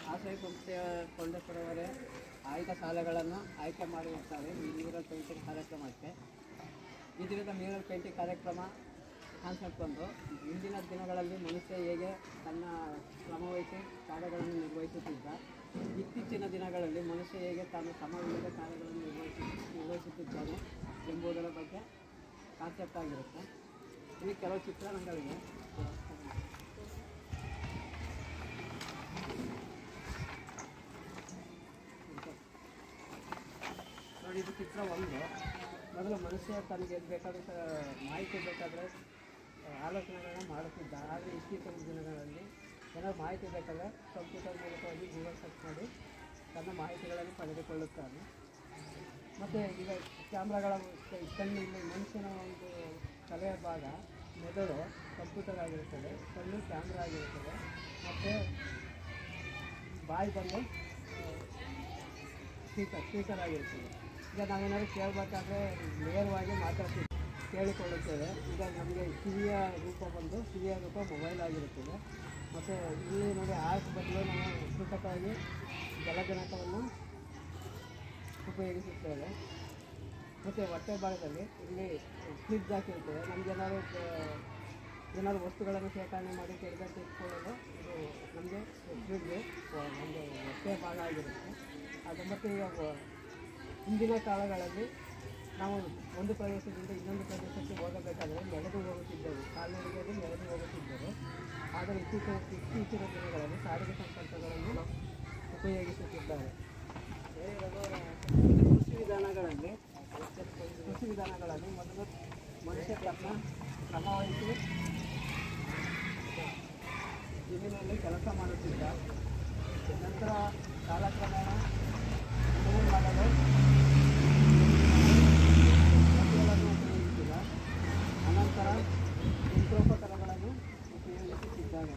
ಆಶ್ರಯ ಸಂಸ್ಥೆಯ ಕೊಂಡಪುರವರೇ ಆಯ್ದ ಶಾಲೆಗಳನ್ನು ಆಯ್ಕೆ ಮಾಡಿರುತ್ತಾರೆ ಈ ಮ್ಯೂರಲ್ ಪೇಂಟಿಂಗ್ ಕಾರ್ಯಕ್ರಮಕ್ಕೆ ಈ ದಿನದ ಮ್ಯೂರಲ್ ಪೇಂಟಿಂಗ್ ಕಾರ್ಯಕ್ರಮ ಕಾನ್ಸೆಪ್ಟ್ ಒಂದು ಇಂದಿನ ದಿನಗಳಲ್ಲಿ ಮನುಷ್ಯ ಹೇಗೆ ತನ್ನ ಶ್ರಮವಹಿಸಿ ಕಾರ್ಯಗಳನ್ನು ನಿರ್ವಹಿಸುತ್ತಿದ್ದ ಇತ್ತೀಚಿನ ದಿನಗಳಲ್ಲಿ ಮನುಷ್ಯ ಹೇಗೆ ತಾನು ಶ್ರಮವಿಲ್ಲದ ಕಾರ್ಯಗಳನ್ನು ನಿರ್ವಹಿಸಿ ನಿರ್ವಹಿಸುತ್ತಿದ್ದಾನೆ ಎಂಬುದರ ಬಗ್ಗೆ ಕಾನ್ಸೆಪ್ಟ್ ಆಗಿರುತ್ತೆ ಇಲ್ಲಿ ಕೆಲವು ಚಿತ್ರಣಗಳಿವೆ ನೋಡಿ ಇದು ಚಿತ್ರ ಒಂದು ಮೊದಲು ಮನುಷ್ಯ ತನಗೆ ಬೇಕಾದ ಮಾಹಿತಿ ಬೇಕಾದರೆ ಆಲೋಚನೆಗಳನ್ನ ಮಾಡುತ್ತಿದ್ದ ಆದರೆ ಇತ್ತೀಚಿನ ದಿನಗಳಲ್ಲಿ ಏನಾದ್ರು ಮಾಹಿತಿ ಬೇಕಾದರೆ ಕಂಪ್ಯೂಟರ್ ಮೂಲಕವಾಗಿ ಗೂಗಲ್ ಸರ್ಚ್ ಮಾಡಿ ತನ್ನ ಮಾಹಿತಿಗಳನ್ನು ಪಡೆದುಕೊಳ್ಳುತ್ತಾನೆ ಮತ್ತು ಈಗ ಕ್ಯಾಮ್ರಾಗಳ ಕಣ್ಣು ಇಲ್ಲಿ ಮನುಷ್ಯನ ಒಂದು ತಲೆಯ ಭಾಗ ಮೆದುಳು ಕಂಪ್ಯೂಟರ್ ಆಗಿರುತ್ತದೆ ಕಣ್ಣು ಕ್ಯಾಮ್ರಾ ಆಗಿರುತ್ತದೆ ಮತ್ತು ಬಾಯಿ ಬಂದು ಸ್ಪೀಕರ್ ಸ್ಪೀಕರ್ ಆಗಿರ್ತದೆ ಈಗ ನಾವೇನಾದ್ರು ಕೇಳಬೇಕಾದ್ರೆ ನೇರವಾಗಿ ಮಾತಾಡ್ತೀವಿ ಕೇಳಿಕೊಳ್ಳುತ್ತೇವೆ ಈಗ ನಮಗೆ ಕಿವಿಯ ರೂಪ ಬಂದು ಕಿವಿಯ ರೂಪ ಮೊಬೈಲ್ ಆಗಿರುತ್ತದೆ ಮತ್ತು ಇಲ್ಲಿ ನೋಡಿ ಆರ್ಟ್ ಬದಲು ನಾವು ಕೃತಕವಾಗಿ ಜಲಜನಕವನ್ನು ಉಪಯೋಗಿಸುತ್ತೇವೆ ಮತ್ತು ಹೊಟ್ಟೆ ಭಾಗದಲ್ಲಿ ಇಲ್ಲಿ ಫ್ರಿಡ್ಜ್ ಹಾಕಿರ್ತೇವೆ ನಮಗೇನಾದ್ರು ಏನಾದ್ರು ವಸ್ತುಗಳನ್ನು ಶೇಖರಣೆ ಮಾಡಿ ಕೆಳಗಡೆ ಇಟ್ಕೊಳ್ಳಲು ಇದು ನಮಗೆ ಫ್ರಿಡ್ಜ್ ಒಂದು ಹೊಟ್ಟೆ ಭಾಗ ಆಗಿರುತ್ತೆ ಅದು ಮತ್ತು ಈಗ ವ- ಹಿಂದಿನ ಕಾಲಗಳಲ್ಲಿ ನಾವು ಒಂದು ಪ್ರದೇಶದಿಂದ ಇನ್ನೊಂದು ಪ್ರದೇಶಕ್ಕೆ ಹೋಗಬೇಕಾದರೆ ನಡೆದು ಹೋಗುತ್ತಿದ್ದೆವು ಕಾಲ್ನಡಿಗೆಯಲ್ಲಿ ನಡೆದು ಹೋಗುತ್ತಿದ್ದರು ಆದರೆ ಇತ್ತೀಚಿನ ಇತ್ತೀಚಿನ ದಿನಗಳಲ್ಲಿ ಸಾರಿಗೆ ಸಂಪರ್ಕಗಳನ್ನು ಉಪಯೋಗಿಸುತ್ತಿದ್ದಾರೆ ಕೃಷಿ ವಿಧಾನಗಳಲ್ಲಿ ಕೃಷಿ ವಿಧಾನಗಳಲ್ಲಿ ಮೊದಲು ಮನುಷ್ಯ ತನ್ನ ಶ್ರಮವಹಿಸಿ ಜಮೀನಲ್ಲಿ ಕೆಲಸ ಮಾಡುತ್ತಿದ್ದ ನಂತರ ಕಾಲಕ್ರಮೇಣ ಮನೆ ಮಾಡಲು ಯಂತ್ರಗಳನ್ನು ಉಪಯೋಗಿಸಿದ ಅನಂತರ ಯಂತ್ರೋಪಕರಣಗಳನ್ನು ಉಪಯೋಗಿಸುತ್ತಿದ್ದಾನೆ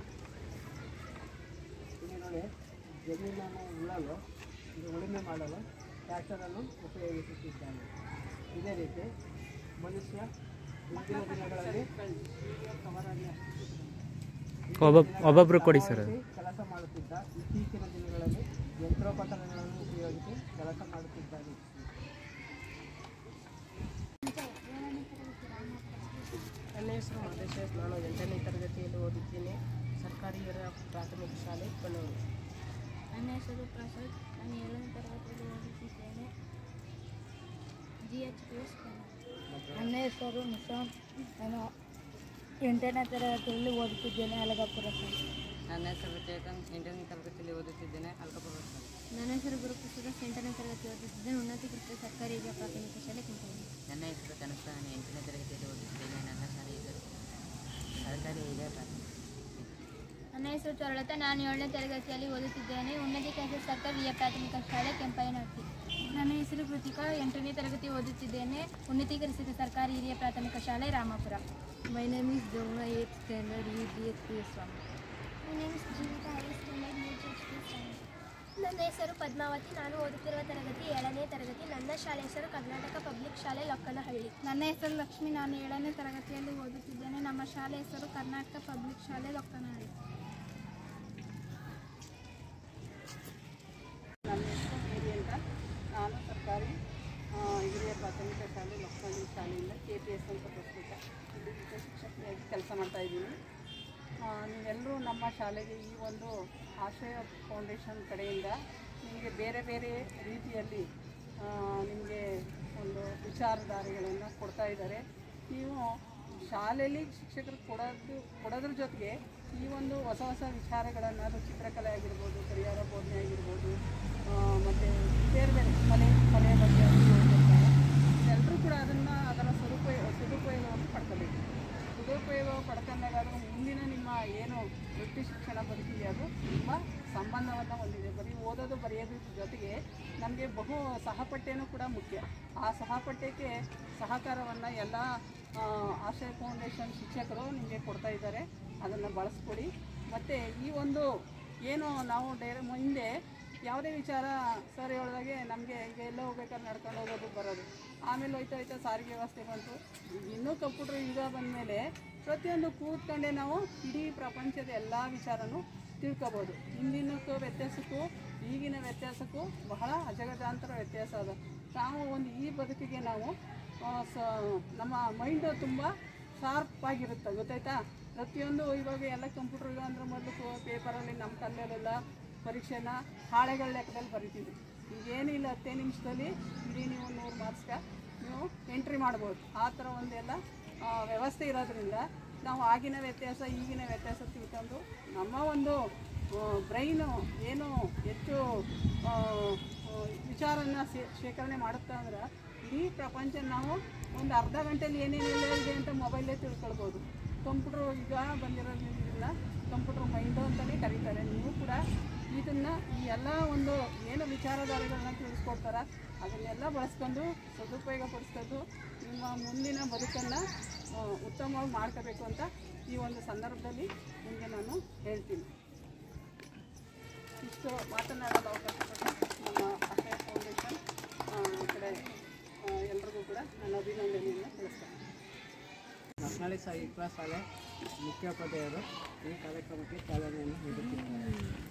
ಇಲ್ಲಿ ನೋಡಿ ಜಮೀನನ್ನು ಉಳಲು ಇದು ಉಳುಮೆ ಮಾಡಲು ಟ್ರ್ಯಾಕ್ಟರನ್ನು ಉಪಯೋಗಿಸುತ್ತಿದ್ದಾನೆ ಇದೇ ರೀತಿ ಮನುಷ್ಯ ಮುಂದಿನ ದಿನಗಳಲ್ಲಿ ಒಬ್ಬ ಒಬ್ಬೊಬ್ರು ಕೊಡಿ ಸರ್ ಅದು. ಕೆಲಸ ಮಾಡುತ್ತಿದ್ದ ಇತ್ತೀಚಿನ ದಿನಗಳಲ್ಲಿ ಯಂತ್ರೋಪಕರಣಗಳನ್ನು ಉಪಯೋಗಿಸಿ ಕೆಲಸ ಮಾಡುತ್ತಿದ್ದಾನೆ ನನ್ನ ಹೆಸರು ಮಾದೇಶೇಶ್ ನಾನು ಎಂಟನೇ ತರಗತಿಯಲ್ಲಿ ಓದುತ್ತೇನೆ ಸರ್ಕಾರಿ ಹಿರಿಯ ಪ್ರಾಥಮಿಕ ಶಾಲೆ ಕಣ್ಣೂರು ನನ್ನ ಹೆಸರು ಪ್ರಸಾದ್ ನಾನು ಏಳನೇ ತರಗತಿಯಲ್ಲಿ ಓದುತ್ತಿದ್ದೇನೆ ಜಿ ಎಚ್ ಪಿ ಎಸ್ ನನ್ನ ಹೆಸರು ನಿಶಾಂತ್ ನಾನು ಎಂಟನೇ ತರಗತಿಯಲ್ಲಿ ಓದುತ್ತಿದ್ದೇನೆ ಅಲಗಾಪುರ ಸರ್ ನನ್ನ ಹೆಸರು ಚೇತನ್ ಎಂಟನೇ ತರಗತಿಯಲ್ಲಿ ಓದುತ್ತಿದ್ದೇನೆ ಅಲ್ಕಪುರ ನನ್ನ ಹೆಸರು ಗುರುಪ್ರಸಾದ ಎಂಟನೇ ತರಗತಿ ಓದುತ್ತಿದ್ದೇನೆ ಉನ್ನತೀಕೃತ ಸರ್ಕಾರಿ ಹಿರಿಯ ಪ್ರಾಥಮಿಕ ಶಾಲೆ ಕೆಂಪಲ್ಲಿ ನನ್ನ ಹೆಸರು ಕನಕ ನಾನು ಎಂಟನೇ ತರಗತಿಯಲ್ಲಿ ಓದುತ್ತಿದ್ದೇನೆ ನನ್ನ ಶಾಲೆ ಹೆಸರು ಸರ್ಕಾರಿ ಹಿರಿಯ ಪ್ರಾಥಮಿಕ ನನ್ನ ಹೆಸರು ಚರಳತ ನಾನು ಏಳನೇ ತರಗತಿಯಲ್ಲಿ ಓದುತ್ತಿದ್ದೇನೆ ಉನ್ನತೀಕೃತ ಸರ್ಕಾರಿ ಹಿರಿಯ ಪ್ರಾಥಮಿಕ ಶಾಲೆ ಕೆಂಪಯ್ಯನಹಟ್ಟಿ ನನ್ನ ಹೆಸರು ಕೃತಿಕಾ ಎಂಟನೇ ತರಗತಿ ಓದುತ್ತಿದ್ದೇನೆ ಉನ್ನತೀಕರಿಸಿದ ಸರ್ಕಾರಿ ಹಿರಿಯ ಪ್ರಾಥಮಿಕ ಶಾಲೆ Ramapura my name is Jomna eighth standard V D H P S Swamy ನನ್ನ ಹೆಸರು ಪದ್ಮಾವತಿ ನಾನು ಓದುತ್ತಿರುವ ತರಗತಿ ಏಳನೇ ತರಗತಿ ನನ್ನ ಶಾಲೆ ಹೆಸರು ಕರ್ನಾಟಕ ಪಬ್ಲಿಕ್ ಶಾಲೆ ಲಕ್ಕನಹಳ್ಳಿ ನನ್ನ ಹೆಸರು ಲಕ್ಷ್ಮಿ ನಾನು ಏಳನೇ ತರಗತಿಯಲ್ಲಿ ಓದುತ್ತಿದ್ದೇನೆ ನಮ್ಮ ಶಾಲೆ ಹೆಸರು ಕರ್ನಾಟಕ ಪಬ್ಲಿಕ್ ಶಾಲೆ ಲೊಕ್ಕನಹಳ್ಳಿ ನನ್ನ ಹೆಸರು ಮೇರಿ ಅಂತ ನಾನು ಸರ್ಕಾರಿ ಆ, ಹಿರಿಯ ಪ್ರಾಥಮಿಕ ಶಾಲೆ ಲಕ್ಷ್ಮಣಿ ಶಾಲೆಯಿಂದ ಕೆ ಪಿ ಎಸ್ ಅಂತ ಪ್ರಸ್ತುತ ಇಲ್ಲಿ ಹಿತ ಶಿಕ್ಷಕಿಯಾಗಿ ಕೆಲಸ ಮಾಡ್ತಾ ಇದ್ದೀನಿ ಆ, ನೀವೆಲ್ಲರೂ ನಮ್ಮ ಶಾಲೆಗೆ ಈ ಒಂದು ಆಶ್ರಯ ಫೌಂಡೇಶನ್ ಕಡೆಯಿಂದ ನಿಮಗೆ ಬೇರೆ ಬೇರೆ ರೀತಿಯಲ್ಲಿ ಆ, ನಿಮಗೆ ಒಂದು ವಿಚಾರಧಾರೆಗಳನ್ನು ಕೊಡ್ತಾ ಇದ್ದಾರೆ ನೀವು ಶಾಲೆಯಲ್ಲಿ ಶಿಕ್ಷಕರು ಕೊಡೋದು ಕೊಡೋದ್ರ ಜೊತೆಗೆ ಈ ಒಂದು ಹೊಸ ಹೊಸ ವಿಚಾರಗಳನ್ನು ಅದು ಚಿತ್ರಕಲೆ ಆಗಿರ್ಬೋದು ಪರಿಹಾರ ಬೋಧನೆ ಆಗಿರ್ಬೋದು ಮತ್ತು ಬೇರೆ ಬೇರೆ ಕಲೆ ಕಲೆಯ ಬಗ್ಗೆ ಎಲ್ಲರೂ ಕೂಡ ಅದನ್ನು ಅದರ ಸದುಪಯೋಗ ಸದುಪಯೋಗವನ್ನು ಪಡ್ಕೋಬೇಕು ಸದುಪಯೋಗ ಪಡ್ಕೊಂಡಾಗ ಅದು ಮುಂದಿನ ನಿಮ್ಮ ಏನು ವೃತ್ತಿ ಶಿಕ್ಷಣ ಬದುಕಿದೆ ಅದು ತುಂಬ ಸಂಬಂಧವನ್ನು ಹೊಂದಿದೆ ಬರೀ ಓದೋದು ಬರೆಯೋದ್ರ ಜೊತೆಗೆ ನಮಗೆ ಬಹು ಸಹಪಠ್ಯನೂ ಕೂಡ ಮುಖ್ಯ ಆ ಸಹಪಠ್ಯಕ್ಕೆ ಸಹಕಾರವನ್ನು ಎಲ್ಲ ಆ, ಆಶ್ರಯ ಫೌಂಡೇಶನ್ ಶಿಕ್ಷಕರು ನಿಮಗೆ ಕೊಡ್ತಾ ಇದ್ದಾರೆ ಅದನ್ನು ಬಳಸ್ಕೊಡಿ ಮತ್ತು ಈ ಒಂದು ಏನು ನಾವು ಡೈರೆ ಹಿಂದೆ ಯಾವುದೇ ವಿಚಾರ ಸರ್ ಹೇಳಿದಾಗೆ ನಮಗೆ ಈಗ ಎಲ್ಲೋ ಹೋಗ್ಬೇಕಾದ್ರೆ ನಡ್ಕೊಂಡು ಹೋಗೋದು ಬರೋದು ಆಮೇಲೆ ಹೋಯ್ತಾ ಹೋಯ್ತಾ ಸಾರಿಗೆ ವ್ಯವಸ್ಥೆ ಬಂತು ಈಗ ಇನ್ನೂ ಕಂಪ್ಯೂಟರ್ ಯುಗ ಬಂದಮೇಲೆ ಪ್ರತಿಯೊಂದು ಕೂತ್ಕೊಂಡೆ ನಾವು ಇಡೀ ಪ್ರಪಂಚದ ಎಲ್ಲ ವಿಚಾರನೂ ತಿಳ್ಕೊಬೋದು ಹಿಂದಿನಕ್ಕೂ ವ್ಯತ್ಯಾಸಕ್ಕೂ ಈಗಿನ ವ್ಯತ್ಯಾಸಕ್ಕೂ ಬಹಳ ಅಜಗಜಾಂತರ ವ್ಯತ್ಯಾಸ ಅದ ನಾವು ಒಂದು ಈ ಬದುಕಿಗೆ ನಾವು ಆ, ಸ ನಮ್ಮ ಮೈಂಡು ತುಂಬ ಶಾರ್ಪ್ ಆಗಿರುತ್ತೆ ಗೊತ್ತಾಯ್ತಾ ಪ್ರತಿಯೊಂದು ಇವಾಗ ಎಲ್ಲ ಕಂಪ್ಯೂಟರ್ ಅಂದ್ರೆ ಮೊದಲು ಪೇಪರಲ್ಲಿ ನಮ್ಮ ಕಲ್ಲಲ್ಲೆಲ್ಲ ಪರೀಕ್ಷೆನ ಹಾಳೆಗಳ ಲೆಕ್ಕದಲ್ಲಿ ಬರಿತೀವಿ ಈಗೇನಿಲ್ಲ ಹತ್ತೇ ನಿಮಿಷದಲ್ಲಿ ಇಡೀ ನೀವು ನೂರು ಮಾರ್ಕ್ಸ್ಗೆ ನೀವು ಎಂಟ್ರಿ ಮಾಡ್ಬೋದು ಆ ಥರ ಒಂದೆಲ್ಲ ಆ, ವ್ಯವಸ್ಥೆ ಇರೋದ್ರಿಂದ ನಾವು ಆಗಿನ ವ್ಯತ್ಯಾಸ ಈಗಿನ ವ್ಯತ್ಯಾಸ ತಿಳ್ಕೊಂಡು ನಮ್ಮ ಒಂದು ಬ್ರೈನು ಏನು ಹೆಚ್ಚು ಆ, ಆ, ವಿಚಾರನ ಶೇ- ಶೇಖರಣೆ ಮಾಡುತ್ತೆ ಅಂದ್ರೆ ಇಡೀ ಪ್ರಪಂಚ ನಾವು ಒಂದು ಅರ್ಧ ಗಂಟೆಯಲ್ಲಿ ಏನೇನೆಲ್ಲ ಇದೆ ಅಂತ ಮೊಬೈಲೇ ತಿಳ್ಕೊಳ್ಬೋದು ಕಂಪ್ಯೂಟ್ರ್ ಈಗ ಬಂದಿರೋದ್ರಿಂದ ಕಂಪ್ಯೂಟರ್ ಮೈಂಡು ಅಂತಲೇ ಕರೀತಾರೆ ನೀವು ಕೂಡ ಇದನ್ನು ಈ ಎಲ್ಲ ಒಂದು ಏನು ವಿಚಾರಧಾರೆಗಳನ್ನ ತಿಳಿಸ್ಕೊಡ್ತಾರ ಅದನ್ನೆಲ್ಲ ಬಳಸ್ಕೊಂಡು ಸದುಪಯೋಗ ಪಡಿಸ್ಕೊಂಡು ನಿಮ್ಮ ಮುಂದಿನ ಬದುಕನ್ನು ಉತ್ತಮವಾಗಿ ಮಾಡ್ಕೋಬೇಕು ಅಂತ ಈ ಒಂದು ಸಂದರ್ಭದಲ್ಲಿ ನಿಮಗೆ ನಾನು ಹೇಳ್ತೀನಿ ಇಷ್ಟು ಮಾತನಾಡಲು ಅವಕಾಶ ಕೊಟ್ಟ ನಮ್ಮ ಅಕ್ಷಯ ಫೌಂಡೇಶನ್ ಈ ಕಡೆ ಆ, ಎಲ್ರಿಗೂ ಕೂಡ ನನ್ನ ಅಭಿನಂದನೆಯನ್ನು ತಿಳಿಸ್ತೇನೆ ಮಕ್ಕಳಿ ಸಾಹಿತ್ಯ ಶಾಲೆ ಮುಖ್ಯೋಪಾಧ್ಯಾಯರು ಈ ಕಾರ್ಯಕ್ರಮಕ್ಕೆ ಚಾಲನೆಯನ್ನು ನೀಡುತ್ತಿದ್ದಾರೆ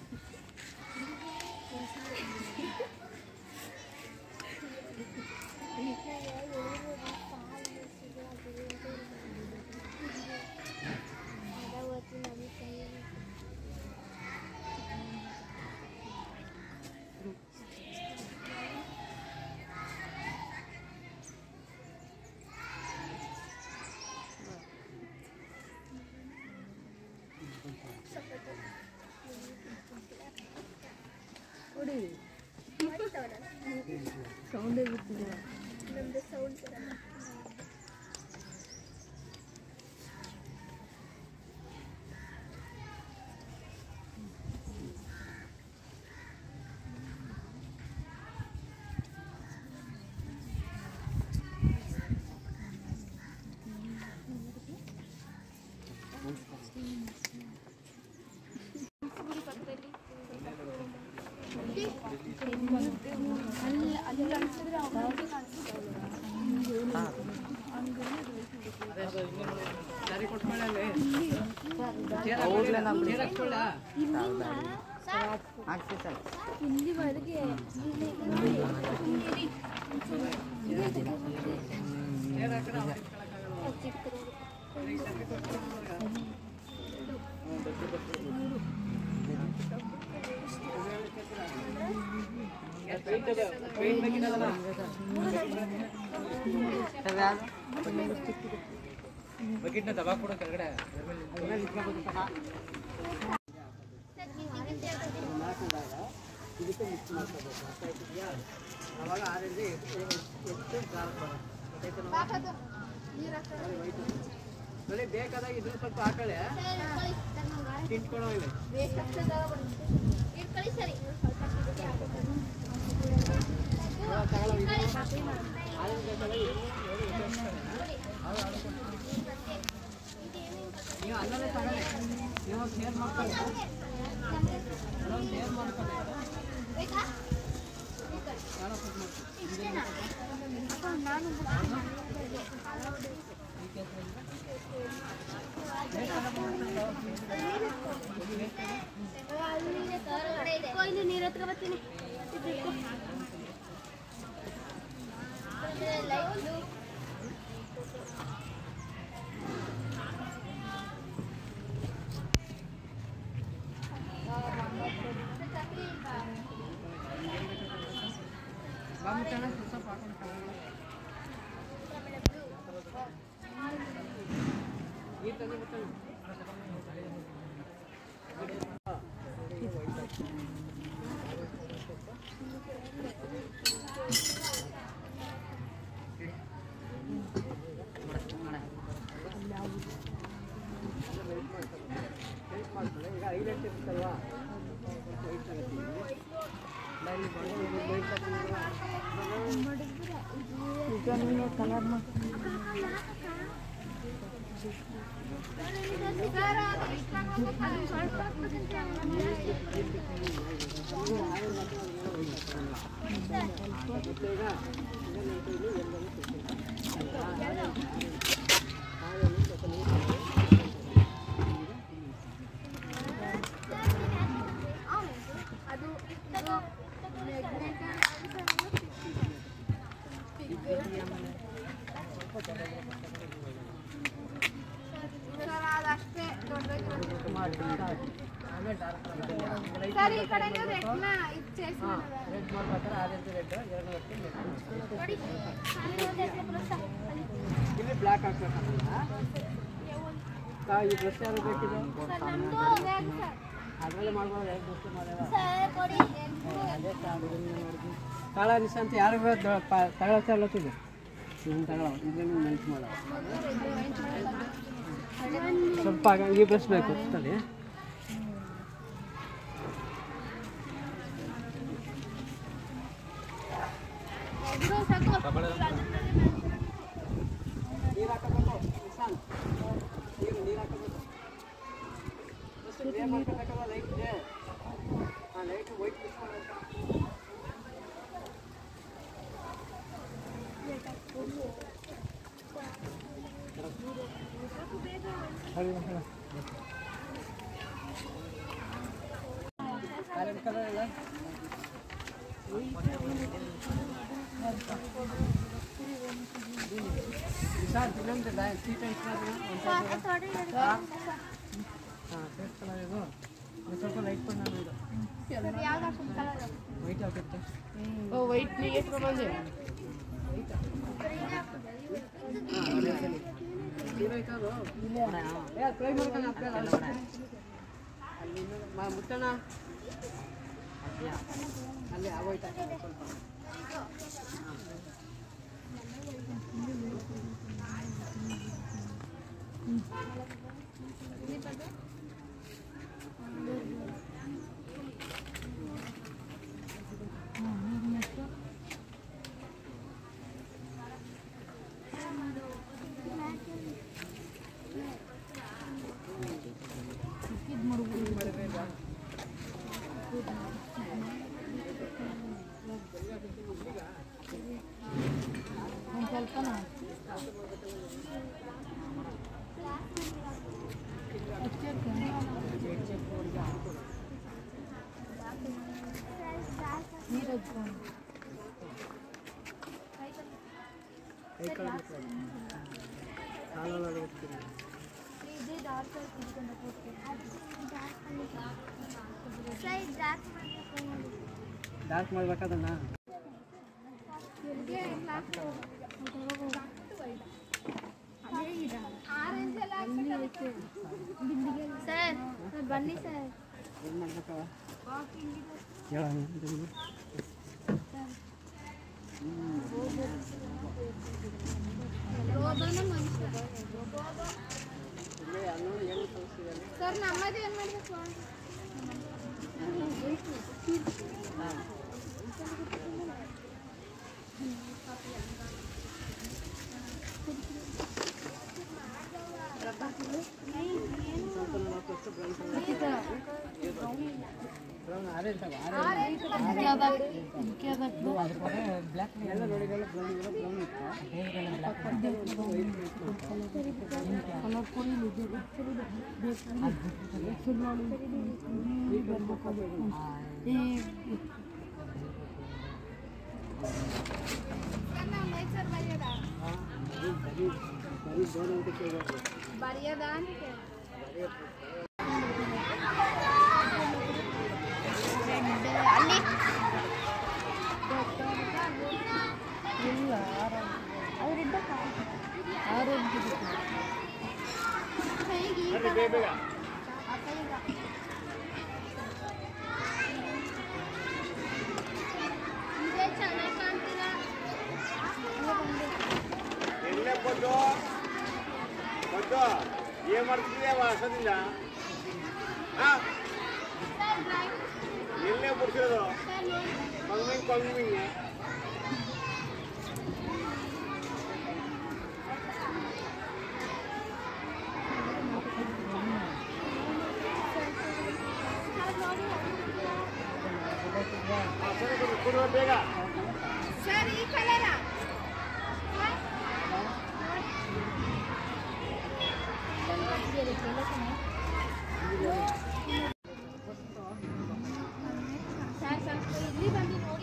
ನಮ್ದು ಸೌಂಡ್ ಬರಲ್ಲ ಸರಿ ಕೊಟ್ಕೊಳ್ಳಿ ಚೇರ್ ಇಲ್ಲಿವರೆಗೆ ಬಕೆಟ್ನ ದಬಾ ಕೊಡೋ ಕೆಳಗಡೆ ಹಾಕಿದಾಗ ಇದಕ್ಕೆ ಮಿಕ್ಸ್ ಮಾಡ್ಕೋಬೇಕು ಅರ್ಥ ಆಯ್ತಿದ್ಯಾ ಅವಾಗ ಆರಿಂದ ಹೆಚ್ಚು ಹೆಚ್ಚು ಜಾರ್ ಬರುತ್ತೆ ಗೊತ್ತಾಯ್ತಾ ನಾವು? ನೋಡಿ, ಹೋಯ್ತು. ನೋಡಿ ಬೇಕಾದಾಗ ಇದನ್ನ ಸ್ವಲ್ಪ ಹಾಕೊಳ್ಳಿ ತಿಂಟ್ಕೊಳೋ ಇಲ್ಲಿ ಇವಾಗ ತಗೊಳ್ಳೋ ಇದನ್ನ ಆರಿಂದ ಬೇಕಾದಾಗ ಇದನ್ನ ನೋಡಿ ಉಪಯೋಗಿಸ್ಕೊಳ್ಳಿ. ನೀವು ಅನ್ನನೇ ತಗೊಳ್ಳಿ ನೀವು ಶೇರ್ ಮಾಡ್ಕೊಳ್ಳಿ ಶೇರ್ ಮಾಡ್ಕೊಳ್ಳಿ ಯಾರೋ ಸ್ವಲ್ಪ ಮಾಡ್ಕೊಳ್ಳಿ. ಇಲ್ಲಿ ನೀರು ಹತ್ಕೊ ಬರ್ತೀನಿ ಬಾ ಮುಟ್ಟಣ್ಣ, ಸ್ವಲ್ಪ ಹಾಕೊಂಡು ತಗೊಳ್ಳಿ. ನೀರ್ ತಂದು ಮುಟ್ಟಣ್ಣ. Help ಮಾಡ್ಕೊಳ್ಳಿ. ಈಗ ಐಲೆಟ್ ಇರುತ್ತಲ್ವಾ ವೈಟ್ ಆಗುತ್ತೆ ಇಲ್ಲಿ. ಇಲ್ಲಿ ಬಂದು ವೈಟ್ ಹಾಕಿದ್ರೆ ಮತ್ತೆ ಈಗ ಇದನ್ನ ಇಲ್ಲಿ ಎಲ್ಲರೂ ಸಿಗ್ತದೆ. ಹಾಲಲ್ಲಿ ಸ್ವಲ್ಪ ನೀರು ಹಾಕಿ. ಆಮೇಲೆ ಡಾರ್ಕ್ ಸರ್ ಈ ಕಡೆ ರೆಡ್ನ ಇದು ಸೇರಿಸಿ ರೆಡ್ ಮಾಡ್ಬೇಕಾದ್ರೆ ಆ ರೀತಿ ರೆಡ್ ಎರಡು ನೋಡಿ ಇಲ್ಲಿ ಬ್ಲ್ಯಾಕ್ ಹಾಕ್ಬೇಕಲ್ಲ ಈ ಡ್ರೆಸ್ ಯಾರು ಬೇಕಿದೆ ನಮ್ದು ಬ್ಯಾಗ್ ಸರ್ ಅದರಲ್ಲೇ ಮಾಡ್ಬೋದು ಎರಡು ಡ್ರೆಸ್ ಮಾಡ್ಯಾವ ಸರ್ ಕೊಡಿ ಅದೇ ಕಾಳ ನಿಶಾಂತ ಯಾರಿಗೂ ತಗೊಳತ್ತಿದೆ ನೀನು ತಗೊಳ ಇದರಲ್ಲಿ ಮೆಲ್ಟ್ ಮಾಡೋ ಸ್ವಲ್ಪ ಆಗ- ಈ ಬ್ರಷ್ ಬೇಕು ತಡಿ ಇದು ಸಾಕು ನೀರು ಹಾಕಬೇಕು ನಿಶಾಂತ್ ನೀರು ನೀರು ಹಾಕಬೇಕು ಫಸ್ಟ್ ಗ್ರೇ ಮಾಡ್ಕೋಬೇಕಲ್ಲ ಲೈಟ್ ಇದೆ ಹಾಂ ಲೈಟ್ ವೈಟ್ ಮಿಕ್ಸ್ ಮಾಡಬೇಕು ಆರೆಂಜ್ ಕಲರ್ ಇಲ್ಲ ನಿಶಾಂತ್ ಇನ್ನೊಂದು ಸೀಟ್ ಹಾಂ ಫೇಸ್ ಕಲರ್ ಇದು ಇದು ಸ್ವಲ್ಪ ಲೈಟ್ ಬಂದು ನಾನು ಇದು ಯಾವ್ದು ಕಲರ್ ವೈಟ್ ಹಾಕುತ್ತೆ ವೈಟ್ ನೀಟ್ ಬಂದೆ ಟ್ರೈ ಮಾಡ್ಕೊಂಡು ಅಲ್ಲಿ ಮುಟ್ಟಣ ಅಲ್ಲಿ ಆಗೋಯ್ತಾ ಸ್ವಲ್ಪ ಕೈ ಕಾಲು ಕಾಲಲ್ಲಿ ಹೋಗ್ತೀನಿ ಡಾರ್ಕ್ ಮಾಡ್ಬೇಕಾದನ್ನ ಸರ್ ಬನ್ನಿ ಸರ್ ಏನು ಮಾಡ್ಬೇಕವ ಹೇಳ ಇಲ್ಲೇ ಅನ್ನೋದು ಏನು ಸಮಸ್ಯೆ ಇದೆ ಸರ್ ನಮ್ಮದು ಏನು ಮಾಡಬೇಕು ಸ್ವಲ್ಪ ನಲವತ್ತು ವರ್ಷ ಬ್ರೌನ್ ಆರೆಂಜ್ ತಗೋ ಆರೆಂಜ್ ಬ್ಲ್ಯಾಕ್ ಎಲ್ಲ ನೋಡಿದೆಲ್ಲ ಬ್ರೌನ್ ಎಲ್ಲ ಬ್ರೌನ್ ಇತ್ತು ಸರ್ ಬರೆಯದ ಬರೀ ಬರೀ ಬರೀ ಬೋರ್ಡ್ ಅಂತ ಕೇಳಬೇಕು ಬರೆಯದ ಅಂತ ಕೇಳಿ ಅಲ್ಲಿ ಇಲ್ಲ ಅವರಿದ್ದ ಕೈಗೆ ಈ ಕಡೆ- ಆ ಕೈಗೆ. ಇದೇ ಚೆನ್ನಾಗಿ ಕಾಣ್ತಿಲ್ಲ ಎಲ್ಲೇ ಬಂದು ಬಂದು ಏನ್ ಮಾಡ್ತಿದ್ದೆ ವಾಸದಿಲ್ಲ ಸರ್ ಡ್ರಾಯಿಂಗ್ ಎಲ್ಲೇ ಬಿಡ್ಸಿರೋದು ಸರ್ ನೋಡಿ ಕೊಂಗ್ಮಿಂಗ್ ಕೊಂಗ್ಮಿಂಗ್ ಸರ್ ನೋಡಿ ಸರಿ ಕೊಡು ಕೊಡುವ ಬೇಗ ಸರ್ ಈ ಕಲರ ಸರ್ ಸ್ವಲ್ಪ ಇಲ್ಲಿ ಬಂದು ನೋಡಿ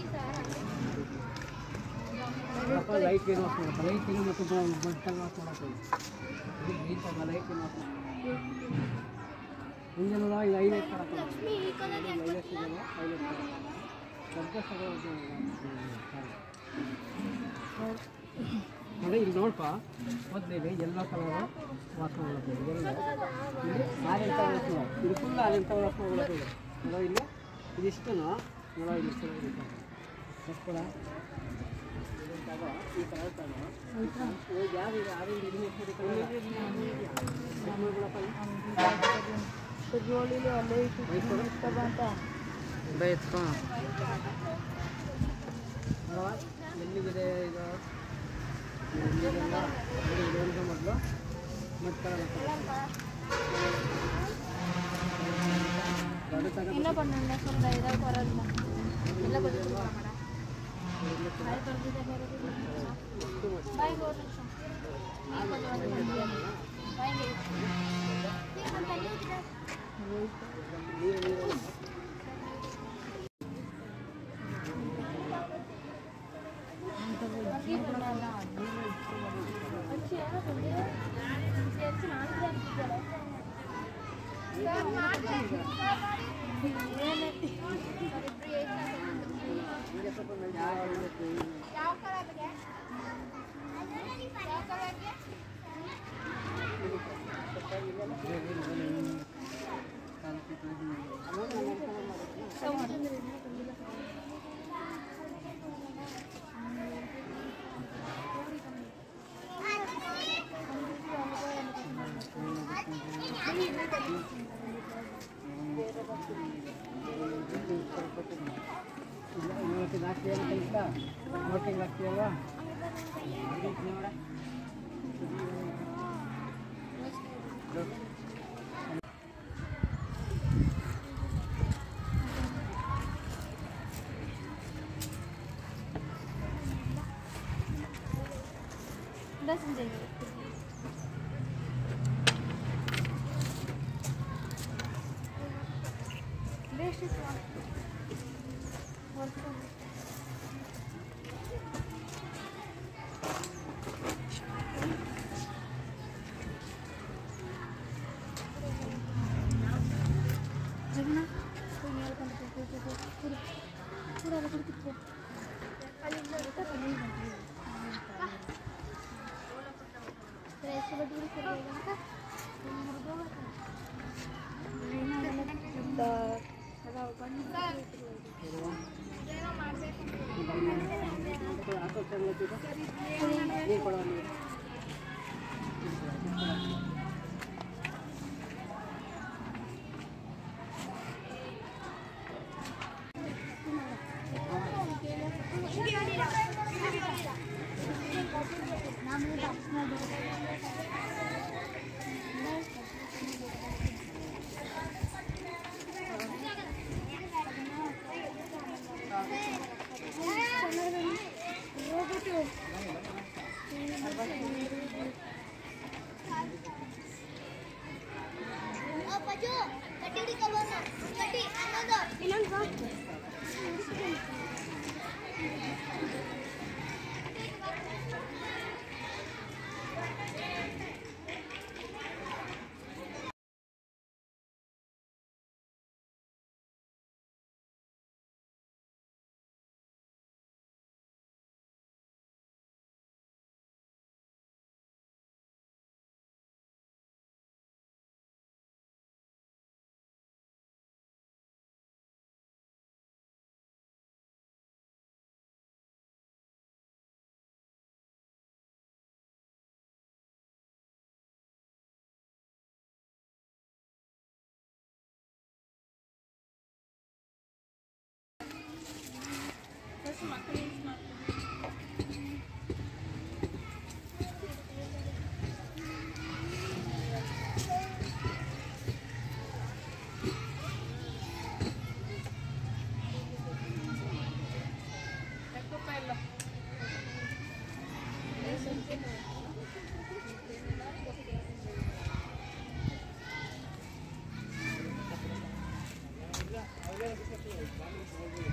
ಸ್ವಲ್ಪ ಲೈಟ್ ಏನು ವಾಶ್ ಮಾಡಕ್ಕೆ ಲೈಟಿಂಗ್ ಮತ್ತು ಬಟ್ಟಲ್ ವಾಶ್ ಮಾಡಕ್ಕೆ ನೀಟಾಗ ಲೈಟಿಂಗ್ ವಾಶ್ ಮುಂಜಾನೆ ಇದು ಹೈಲೈಟ್ ಮಾಡಕ್ಕೆ ಲಕ್ಷ್ಮಿ ಈ ಕಲರ್ ಯಾಕೆ ಹೈಲೈಟ್ ಇದೆಯಲ್ಲ ಹೈಲೈಟ್ ಮಾಡಕ್ಕೆ ನೋಡಿ ಇಲ್ಲಿ ನೋಡಪ್ಪ ಮೊದಲಿಗೆ ಎಲ್ಲ ಕಲರ್ ವಾಶ್ ಮಾಡಬೇಕು ಎಲ್ಲ ಇಲ್ಲಿ ಆರೆಂಜ್ ಕಲರ್ ವಾಶ್ ಮಾಡು. ಇದು ಫುಲ್ ಆರೆಂಜ್ ಕಲರ್ ವಾಶ್ ಮಾಡಬೇಕು ನೋಡೋ ಇಲ್ಲಿ ಇದಿಷ್ಟು ನೋಡೋ ಇಲ್ಲಿ ಇಷ್ಟು ಕೂಡ ಈ ಕಲರ್ ತಗೋ ಯಾರು ಈಗ ಆರೆಂಜ್ ಇದು ಎಲ್ಲಿಗಿದೆ ಇದು ಎಲ್ಲಿದೆಲ್ಲ ಇದು ಒಂದು ಮೊದಲು ಮತ್ತೆ ದೊಡ್ಡ ತಗೊಂಡು என்ன பண்ணல சொல்ல ஏதாவது குறல்ல இல்லை கொஞ்சம் பாய் கொடுத்துட்டு பாய் ஒரு நிமிஷம் நீ கொஞ்சம் வந்து பாய்ங்க ಇವತ್ತಿನ ಹಾಕ್ತೀಯ ಅಂತ ಇಲ್ಲ ವೋಟಿಂಗ್ ಹಾಕ್ತೀಯಲ್ವಾ என்ன செஞ்சீங்க ஜெகனா போய் மேலே கொண்டு போ போ போ போ கொடு கூட அதை கொடுத்துட்டு போ அது பண்ணி ನೀರು ಕೊಡುವ ನೀರು Thank you.